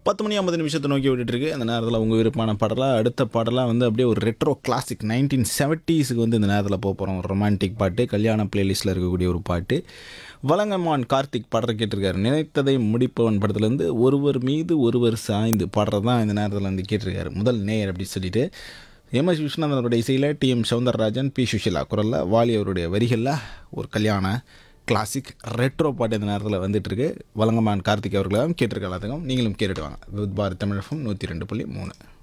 பத்து மணி ஐம்பது நிமிஷத்தை நோக்கி விட்டுட்டு இருக்கு அந்த நேரத்தில் உங்கள் விருப்பமான பாடலாக அடுத்த பாடலாக வந்து அப்படியே ஒரு ரெட்ரோ கிளாசிக் நைன்டீன் செவன்ட்டீஸுக்கு வந்து இந்த நேரத்தில் போக போகிறோம் ஒரு ரொமான்டிக் பாட்டு கல்யாண பிளேலிஸ்ட்டில் இருக்கக்கூடிய ஒரு பாட்டு வலங்கமான் கார்த்திக் பாடுற கேட்டிருக்காரு நினைத்ததை முடிப்பவன் படத்துலேருந்து ஒருவர் மீது ஒருவர் சாய்ந்து பாடுறது தான் இந்த நேரத்தில் வந்து கேட்டிருக்காரு முதல் நேயர் அப்படி சொல்லிட்டு எம் எஸ் விஸ்வநாதனோட இசையில் T M Soundararajan P Susheela குரலில் வாலி அவருடைய வரிகளில் ஒரு கல்யாண கிளாசிக் ரெட்ரோ பாட்டு இந்த நேரத்தில் வந்துட்டு இருக்கு வலங்கமான் கார்த்திக் அவர்களும் கேட்டிருக்க எல்லாத்துக்கும் நீங்களும் கேட்டுட்டு வாங்க வித் பாரத் தமிழகம் நூற்றி ரெண்டு புள்ளி மூணு